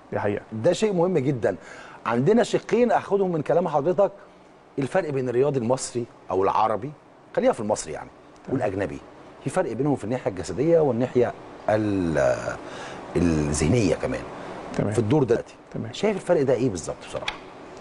دي حقيقه ده شيء مهم جدا عندنا شقين اخدهم من كلام حضرتك الفرق بين الرياضي المصري او العربي خلينا في المصري يعني والاجنبي في فرق بينهم في الناحيه الجسديه والناحيه ال- الذهنيه كمان تمام في الدور دلوقتي تمام شايف الفرق ده ايه بالظبط بصراحه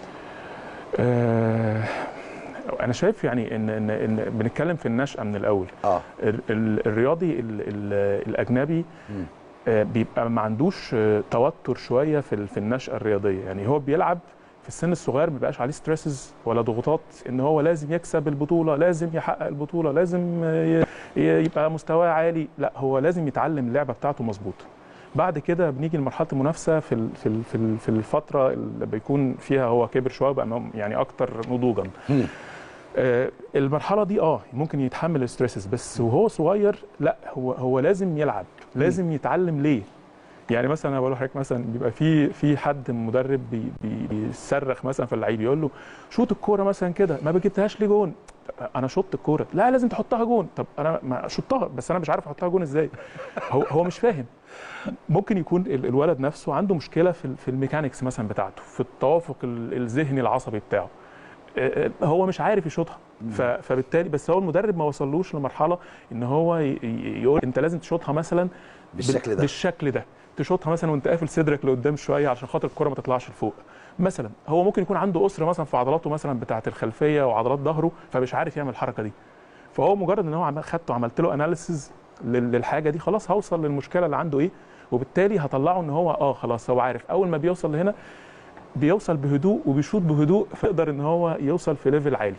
آه انا شايف يعني ان ان, إن بنتكلم في النشأة من الاول اه ال- ال- الرياضي ال- ال- الاجنبي مم. آه، بيبقى ما عندوش آه، توتر شويه في ال- في النشأة الرياضيه يعني هو بيلعب في السن الصغير ما بيبقاش عليه ستريسز ولا ضغوطات ان هو لازم يكسب البطوله لازم يحقق البطوله لازم آه، ي- ي- يبقى مستواه عالي لا هو لازم يتعلم اللعبه بتاعته مظبوط بعد كده بنيجي لمرحله المنافسه في ال- في ال- في ال- في الفتره اللي بيكون فيها هو كبر شويه بقى م- يعني اكتر نضوجا مم. آه، المرحله دي اه ممكن يتحمل الستريسز بس وهو صغير لا هو هو لازم يلعب لازم يتعلم ليه يعني مثلا انا بقول لحضرتك مثلا بيبقى في في حد مدرب بي بي بيصرخ مثلا في اللعيب يقول له شوط الكوره مثلا كده ما بجبتهاش ليه جون انا شطت الكوره لا لازم تحطها جون طب انا ما شطها بس انا مش عارف احطها جون ازاي هو هو مش فاهم ممكن يكون ال- الولد نفسه عنده مشكله في ال- في الميكانيكس مثلا بتاعته في التوافق ال- الذهني العصبي بتاعه آه، آه، هو مش عارف يشوطها ف- فبالتالي بس هو المدرب ما وصلوش لمرحله ان هو ي- ي- يقول انت لازم تشوطها مثلا بالشكل بال- ده. بالشكل ده تشوطها مثلا وانت قافل صدرك لقدام شويه عشان خاطر الكره ما تطلعش لفوق مثلا هو ممكن يكون عنده اسره مثلا في عضلاته مثلا بتاعه الخلفيه وعضلات ظهره فمش عارف يعمل الحركه دي فهو مجرد ان هو عمل خدته عملت له اناليسز للحاجه دي خلاص هوصل للمشكله اللي عنده ايه وبالتالي هطلعه ان هو اه خلاص هو عارف اول ما بيوصل لهنا بيوصل بهدوء وبيشوط بهدوء فيقدر ان هو يوصل في ليفل عالي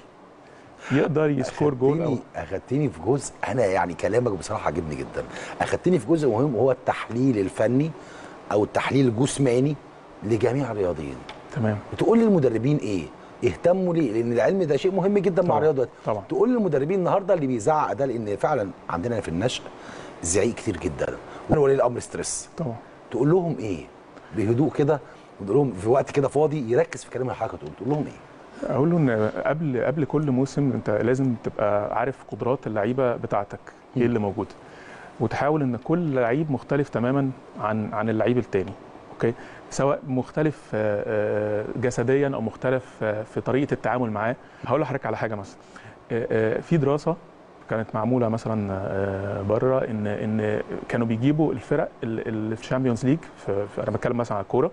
يقدر يسكور جول أو أخدتني اخدتني في جزء انا يعني كلامك بصراحه عجبني جدا اخدتني في جزء مهم وهو التحليل الفني او التحليل الجسماني لجميع الرياضيين تمام بتقول للمدربين ايه يهتموا ليه لان العلم ده شيء مهم جدا مع طبعاً، الرياضه طبعا تقول للمدربين النهارده اللي بيزعق ده لان فعلا عندنا في النشء زعيق كتير جدا ولي الامر ستريس طبعا تقول لهم ايه بهدوء كده وتقول لهم في وقت كده فاضي يركز في كلام اللي حضرتك تقول تقول لهم ايه اقول له ان قبل قبل كل موسم انت لازم تبقى عارف قدرات اللعيبه بتاعتك ايه اللي موجود وتحاول ان كل لعيب مختلف تماما عن عن اللعيب التاني اوكي سواء مختلف آه، آه، جسديا او مختلف آه، في طريقه التعامل معاه هقول لحضرتك على حاجه مثلا آه، آه، في دراسه كانت معموله مثلا آه، بره ان ان كانوا بيجيبوا الفرق ال- اللي في الشامبيونز ليج في في- انا بتكلم مثلا على الكوره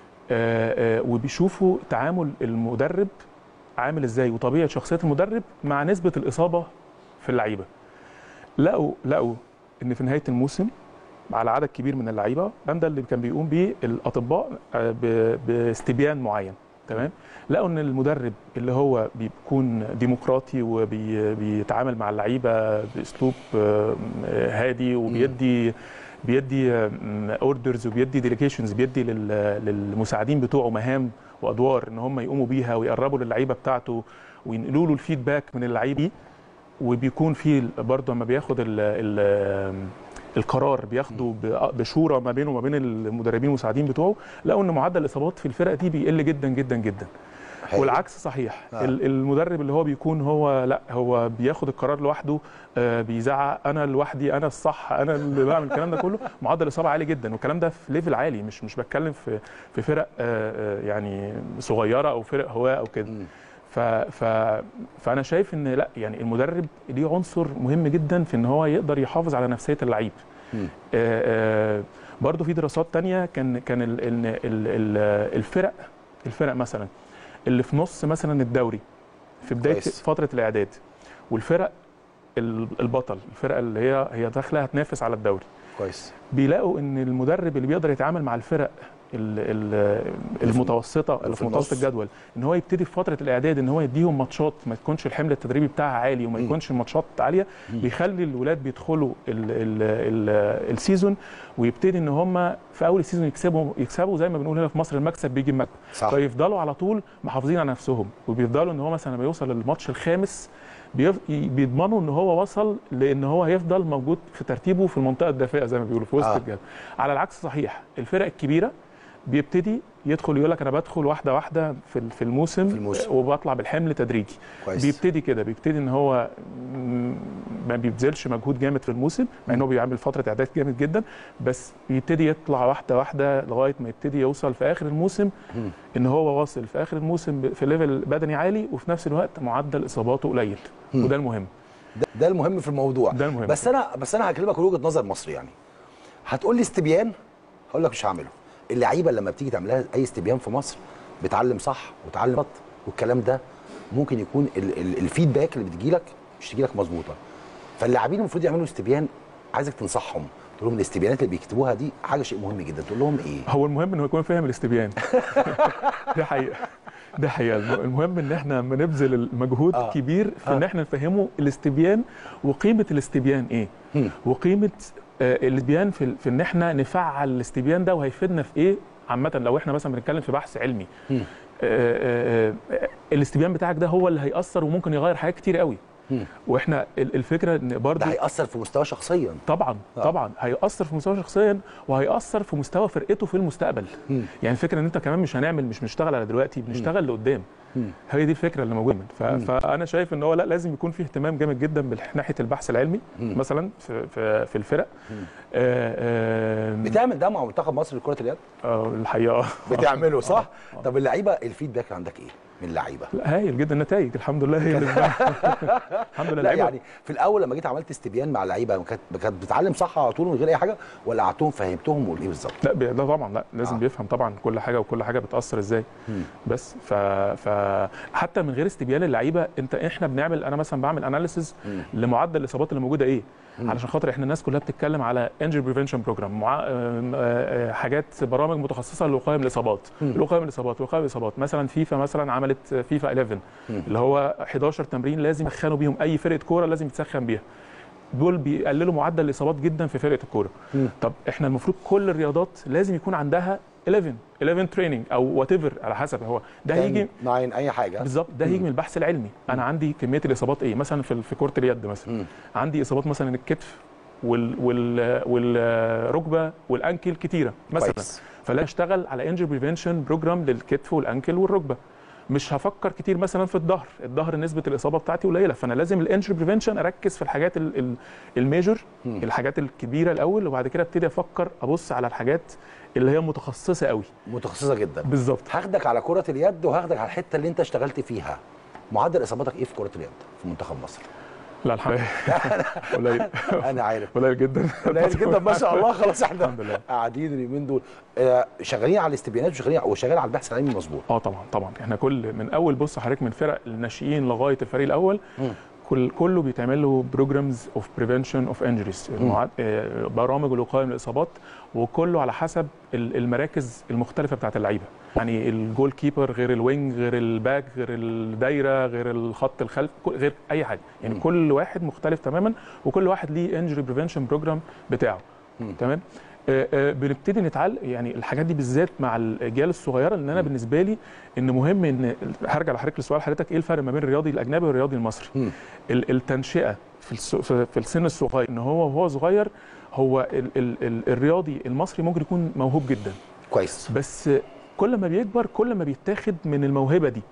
آه، آه، وبيشوفوا تعامل المدرب عامل ازاي وطبيعه شخصيه المدرب مع نسبه الاصابه في اللعيبه لقوا لقوا ان في نهايه الموسم على عدد كبير من اللعيبه ده اللي كان بيقوم بيه الاطباء آه، ب- باستبيان معين تمام لقوا ان المدرب اللي هو بيكون ديمقراطي وبيتعامل مع اللعيبه باسلوب آه، هادي وبيدي بيدي اوردرز وبيدي ديليجيشنز بيدي لل- للمساعدين بتوعه مهام وادوار ان هم يقوموا بيها ويقربوا للعيبه بتاعته وينقلوا له الفيدباك من اللعيبه وبيكون في برضه لما بياخد ال ال القرار بياخده ب- بشورى ما بينه وما بين المدربين والمساعدين بتوعه لقوا ان معدل الاصابات في الفرق دي بيقل جدا جدا جدا حقيقي. والعكس صحيح آه. ال- المدرب اللي هو بيكون هو لا هو بياخد القرار لوحده آه، بيزعق انا لوحدي انا الصح انا اللي بعمل الكلام ده كله معدل الاصابه عالي جدا والكلام ده في ليفل عالي مش مش بتكلم في في فرق آه، آه، يعني صغيره او فرق هواه او كده مم. ف ف فانا شايف ان لا يعني المدرب ليه عنصر مهم جدا في ان هو يقدر يحافظ على نفسيه اللعيب مم. آه، آه، برضو في دراسات تانية كان كان ال- ال- ال- ال- الفرق الفرق مثلا اللي في نص مثلا الدوري في بدايه كويس. فتره الاعداد والفرق ال- البطل الفرقه اللي هي هي داخله هتنافس على الدوري كويس بيلاقوا ان المدرب اللي بيقدر يتعامل مع الفرق ال- ال- المتوسطه اللي في في متوسط النص. الجدول ان هو يبتدي في فتره الاعداد ان هو يديهم ماتشات ما تكونش الحمل التدريبي بتاعها عالي وما مم. يكونش الماتشات عاليه مم. بيخلي الولاد بيدخلوا ال ال ال السيزون ويبتدي ان هم في اول السيزون يكسبوا يكسبوا زي ما بنقول هنا في مصر المكسب بيجي المكسب صح فيفضلوا على طول محافظين على نفسهم وبيفضلوا ان هو مثلا لما يوصل للماتش الخامس بيف... بيضمنوا ان هو وصل لان هو هيفضل موجود في ترتيبه في المنطقه الدافئه زي ما بيقولوا في وسط آه. آه. الجبل على العكس صحيح الفرق الكبيره بيبتدي يدخل يقول لك انا بدخل واحده واحده في ال- في الموسم, في الموسم. وبطلع بالحمل تدريجي كويس بيبتدي كده بيبتدي ان هو م- ما بيبذلش مجهود جامد في الموسم مع ان هو بيعمل فتره اعداد جامد جدا بس بيبتدي يطلع واحده واحده لغايه ما يبتدي يوصل في اخر الموسم مم. ان هو واصل في اخر الموسم ب- في ليفل بدني عالي وفي نفس الوقت معدل اصاباته قليل مم. وده المهم ده, ده المهم في الموضوع ده المهم بس انا بس انا هكلمك من وجهه نظر مصري يعني هتقول لي استبيان هقول لك مش هعمله اللعيبه لما بتيجي تعمل لها اي استبيان في مصر بتعلم صح وتعلم غلط والكلام ده ممكن يكون ال ال الفيدباك اللي بتجي لك مش تجي لك مظبوطه فاللاعبين المفروض يعملوا استبيان عايزك تنصحهم تقول لهم الاستبيانات اللي بيكتبوها دي حاجه شيء مهم جدا تقول لهم ايه هو المهم انه يكون فاهم الاستبيان ده حقيقه ده حقيقه الم- المهم ان احنا لما نبذل المجهود آه. آه. كبير في آه. ان احنا نفهمه الاستبيان وقيمه الاستبيان ايه هم. وقيمه آه، الاستبيان في, في ان احنا نفعل الاستبيان ده وهيفيدنا في ايه عامه لو احنا مثلا بنتكلم في بحث علمي هم. آه، آه، آه، الاستبيان بتاعك ده هو اللي هيأثر وممكن يغير حاجات كتير قوي هم. واحنا ال- الفكره ان برضه ده هيأثر في مستواه شخصيا طبعا آه. طبعا هيأثر في مستواه شخصيا وهيأثر في مستوى فرقته في المستقبل مم. يعني الفكره ان انت كمان مش هنعمل مش بنشتغل على دلوقتي بنشتغل لقدام مم. هي دي الفكره اللي موجوده ف... مم. فانا شايف ان هو لا لازم يكون في اهتمام جامد جدا من ناحيه البحث العلمي مم. مثلا في في, في الفرق مم. آه آه بتعمل ده مع منتخب مصر لكره اليد آه الحقيقه بتعمله صح آه. طب اللعيبه الفيدباك عندك ايه من اللعيبه لا هايل جدا النتائج الحمد لله هي اللي الحمد لله لا اللعيبة يعني في الاول لما جيت عملت استبيان مع اللعيبه كانت كانت بتتعلم صح على طول من غير اي حاجه ولا قعدتهم فهمتهم وايه بالظبط لا بي- لا طبعا لا لازم آه. آه. بيفهم طبعا كل حاجه وكل حاجه بتاثر ازاي مم. بس ف... ف حتى من غير استبيان اللعيبه انت احنا بنعمل انا مثلا بعمل اناليسز مم. لمعدل الاصابات اللي موجوده ايه مم. علشان خاطر احنا الناس كلها بتتكلم على انجري بريفنشن بروجرام مع... آم، آه، آه، حاجات برامج متخصصه للوقايه من الاصابات مم. الوقايه من الاصابات الوقايه من الاصابات مثلا فيفا مثلا عملت فيفا 11 مم. اللي هو 11 تمرين لازم يسخنوا بيهم اي فرقه كوره لازم يتسخن بيها دول بيقللوا معدل الاصابات جدا في فرقه الكوره مم. طب احنا المفروض كل الرياضات لازم يكون عندها 11 11 تريننج او وات ايفر على حسب هو ده هيجي ناين اي حاجه بالظبط ده هيجي مم. من البحث العلمي انا عندي كميه الاصابات ايه مثلا في في كره اليد مثلا مم. عندي اصابات مثلا الكتف وال وال والركبه والانكل كتيره مثلا كويس. فلا اشتغل على انجري بريفنشن بروجرام للكتف والانكل والركبه مش هفكر كتير مثلا في الظهر الظهر نسبه الاصابه بتاعتي قليله فانا لازم الانجري بريفنشن اركز في الحاجات ال- ال- الميجر مم. الحاجات الكبيره الاول وبعد كده ابتدي افكر ابص على الحاجات اللي هي متخصصه قوي متخصصه جدا بالظبط هاخدك على كره اليد وهاخدك على الحته اللي انت اشتغلت فيها معدل اصاباتك ايه في كره اليد في منتخب مصر لا الحمد لله قليل انا عارف قليل جدا قليل جدا ما شاء الله خلاص احنا الحمد لله قاعدين اليومين دول آه، شغالين على الاستبيانات وشغالين وشغال على البحث العلمي مظبوط اه طبعا طبعا احنا كل من اول بص حضرتك من فرق الناشئين لغايه الفريق الاول مم. كل كله بيتعمل له بروجرامز اوف بريفنشن اوف انجريز مم. برامج الوقايه من الاصابات وكله على حسب ال- المراكز المختلفه بتاعت اللعيبه يعني الجول كيبر غير الوينج غير الباك غير الدايره غير الخط الخلف كل- غير اي حاجه يعني مم. كل واحد مختلف تماما وكل واحد ليه انجري بريفنشن بروجرام بتاعه مم. تمام آه، آه، بنبتدي نتعلم يعني الحاجات دي بالذات مع الاجيال الصغيره لان انا مم. بالنسبه لي ان مهم ان هرجع لحضرتك لسؤال حضرتك ايه الفرق ما بين الرياضي الاجنبي والرياضي المصري مم. ال- التنشئه في الس- في في السن الصغير ان هو وهو صغير هو ال ال ال الرياضي المصري ممكن يكون موهوب جدا كويس بس كل ما بيكبر كل ما بيتاخد من الموهبه دي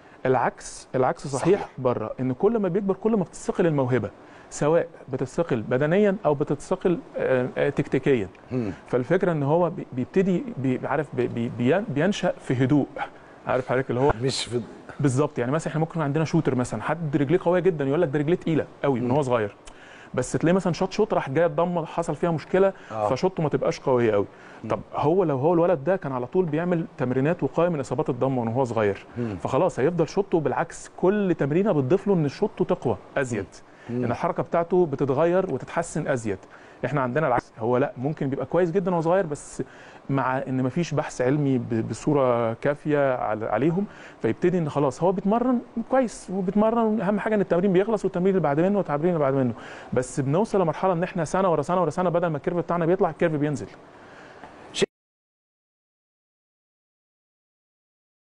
العكس العكس صحيح, صحيح. صحيح. بره ان كل ما بيكبر كل ما بتستقل الموهبه سواء بتستقل بدنيا او بتستقل آه، آه، تكتيكيا مم. فالفكره ان هو بي- بيبتدي بي- عارف بي- بي- بي- بينشا في هدوء عارف حضرتك اللي هو مش في بالظبط يعني مثلا احنا ممكن عندنا شوتر مثلا حد رجليه قويه جدا يقول لك ده رجليه تقيله قوي من مم. هو صغير بس تلاقيه مثلا شاط شوط راح جاي الضمه حصل فيها مشكله آه. فشوطه ما تبقاش قويه قوي مم. طب هو لو هو الولد ده كان على طول بيعمل تمرينات وقايه من اصابات الضمه وهو صغير مم. فخلاص هيفضل شوطه بالعكس كل تمرينه بتضيف له ان شوطه تقوى ازيد مم. ان الحركه بتاعته بتتغير وتتحسن ازيد احنا عندنا العكس هو لا ممكن بيبقى كويس جدا وهو صغير بس مع ان مفيش بحث علمي ب- بصوره كافيه على- عليهم فيبتدي ان خلاص هو بيتمرن كويس وبيتمرن اهم حاجه ان التمرين بيخلص والتمرين اللي بعد منه والتمرين اللي بعد منه بس بنوصل لمرحله ان احنا سنه ورا سنه ورا سنه بدل ما الكيرف بتاعنا بيطلع الكيرف بينزل